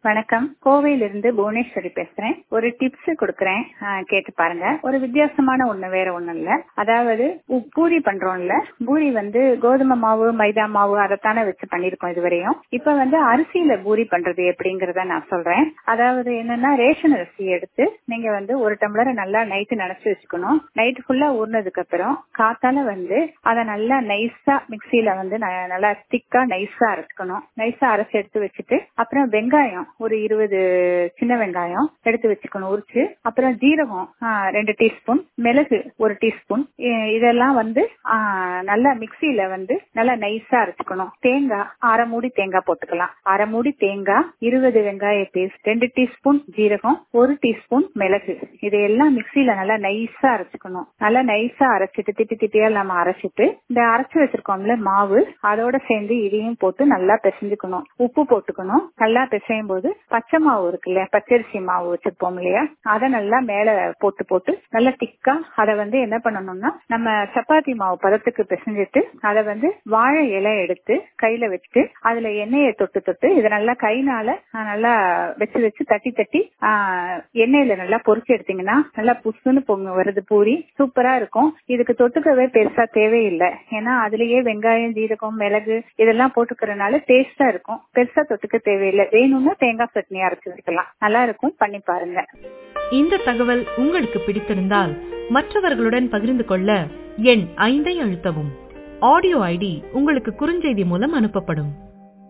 வணக்கம் கோவையிலிருந்து புவனேஸ்வரி பேசுறேன் ஒரு டிப்ஸ் கொடுக்கறேன் ஆஹ் கேட்டு பாருங்க ஒரு வித்தியாசமான ஒண்ணு வேற ஒண்ணும் இல்ல அதாவது உ- பூரி பண்றோம்ல பூரி வந்து கோதுமை மாவு மைதா மாவு அதைத்தானே வச்சு பண்ணிருக்கோம் இதுவரையும் இப்ப வந்து அரிசியில பூரி பண்றது எப்படிங்கறத நான் சொல்றேன் அதாவது என்னன்னா ரேஷன் அரிசி எடுத்து நீங்க வந்து ஒரு டம்ளர் நல்லா நைட்டு நினைச்சு வச்சுக்கணும் நைட் ஃபுல்லா ஊறினதுக்கு அப்புறம் காத்தால வந்து அதை நல்லா நைஸா மிக்சியில வந்து ந- நல்லா திக்கா நைஸா அரைச்சுக்கணும் நைஸா அரைச்சு எடுத்து வச்சுட்டு அப்புறம் வெங்காயம் ஒரு இருபது சின்ன வெங்காயம் எடுத்து வச்சுக்கணும் உரிச்சு அப்புறம் ஜீரகம் ஆ, ரெண்டு டீஸ்பூன் மிளகு ஒரு டீஸ்பூன் இ- இதெல்லாம் வந்து ஆ, நல்லா மிக்சியில வந்து நல்லா நைஸா அரைச்சுக்கணும் தேங்காய் அரை மூடி தேங்காய் போட்டுக்கலாம் அரை மூடி தேங்காய் இருபது வெங்காய பேஸ்ட் ரெண்டு டீஸ்பூன் ஜீரகம் ஒரு டீஸ்பூன் மிளகு இதையெல்லாம் மிக்சியில நல்லா நைஸா அரைச்சுக்கணும் நல்லா நைஸா அரைச்சிட்டு திட்டி திட்டியா நம்ம அரைச்சிட்டு இந்த அரைச்சு வச்சிருக்கோம்ல மாவு அதோட சேர்ந்து இதையும் போட்டு நல்லா பிசைஞ்சுக்கணும் உப்பு போட்டுக்கணும் நல்லா பிசையும் போது பச்சை மாவு இருக்கு இல்லையா பச்சரிசி மாவு வச்சிருப்போம் இல்லையா அதை நல்லா மேல போட்டு போட்டு நல்லா திக்கா அதை வந்து என்ன பண்ணணும்னா நம்ம சப்பாத்தி மாவு பதத்துக்கு பிசைஞ்சிட்டு அதை வந்து வாழை இலை எடுத்து கையில வச்சுட்டு அதுல எண்ணெயை தொட்டு தொட்டு இதை நல்லா கைனால ஆஹ், நல்லா வச்சு வச்சு தட்டி தட்டி ஆஹ், எண்ணெயில நல்லா பொரிச்சு எடுத்தீங்கன்னா நல்லா புசுன்னு பொங்க வருது பூரி சூப்பரா இருக்கும் இதுக்கு தொட்டுக்கவே பெருசா தேவையில்லை ஏன்னா அதுலயே வெங்காயம் ஜீரகம் மிளகு இதெல்லாம் போட்டுக்கறனால டேஸ்டா இருக்கும் பெருசா தொட்டுக்க தேவையில்லை வேணும்னா தேங்காய் சட்னி அரைச்சு வச்சுக்கலாம் நல்லா இருக்கும் பண்ணி பாருங்க இந்த தகவல் உங்களுக்கு பிடித்திருந்தால் மற்றவர்களுடன் பகிர்ந்து கொள்ள எண் ஐந்தை அழுத்தவும் ஆடியோ ஐடி உங்களுக்கு குறுஞ்செய்தி மூலம் அனுப்பப்படும்